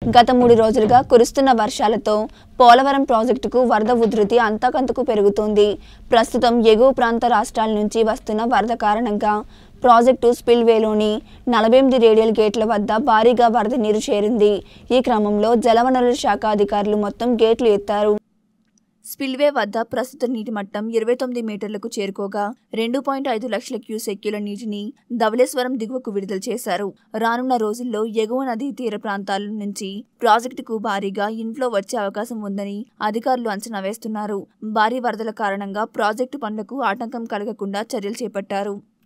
గత మూడు రోజులుగా కురుస్తున్న వర్షాలతో పోలవరం ప్రాజెక్టుకు వరద ఉధృతి అంతకంతకు పెరుగుతోంది ప్రస్తుతం ఎగువ ప్రాంత రాష్ట్రాల నుంచి వస్తున్న వరద కారణంగా ప్రాజెక్టు స్పిల్వేలోని నలభై ఎనిమిది రేడియల్ గేట్ల వద్ద భారీగా వరద నీరు చేరింది ఈ క్రమంలో జలవనరుల శాఖ అధికారులు మొత్తం గేట్లు ఎత్తారు స్పిల్వే వద్ద ప్రస్తుత నీటి మట్టం ఇరవై తొమ్మిది మీటర్లకు చేరుకోగా రెండు పాయింట్ ఐదు లక్షల క్యూసెక్యుల నీటిని ధవళేశ్వరం దిగువకు విడుదల చేశారు రానున్న రోజుల్లో ఎగువ నదీ తీర ప్రాంతాల నుంచి ప్రాజెక్టుకు భారీగా ఇన్ఫ్లో వచ్చే అవకాశం ఉందని అధికారులు అంచనా వేస్తున్నారు భారీ వరదల కారణంగా ప్రాజెక్టు పనులకు ఆటంకం కలగకుండా చర్యలు చేపట్టారు